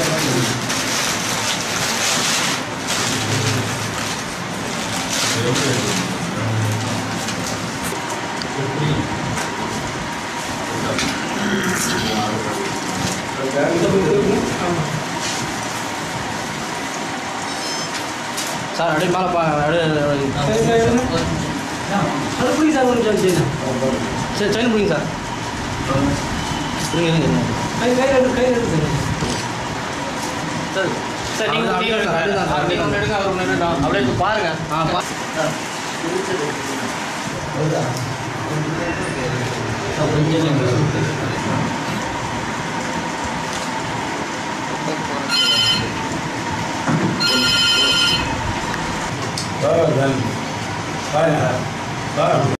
Sir அப்படியே மேலே பா அப்படியே அது புரியுது சார் கொஞ்சம் செய்யுங்க சரி செயின் பிடிங்க சார் இருங்க இருங்க இருங்க கை கை ரெண்டு கை ரெண்டு சார் சார் சார் நீங்க அப்படியே நீங்க தான், அப்படியே தான் சார், நீங்க ஒன்று எடுங்க அவர் ஒன்று எடுங்க அப்படியே இப்ப பாருங்க ஆ பா Bye, then. Bye, now. Bye.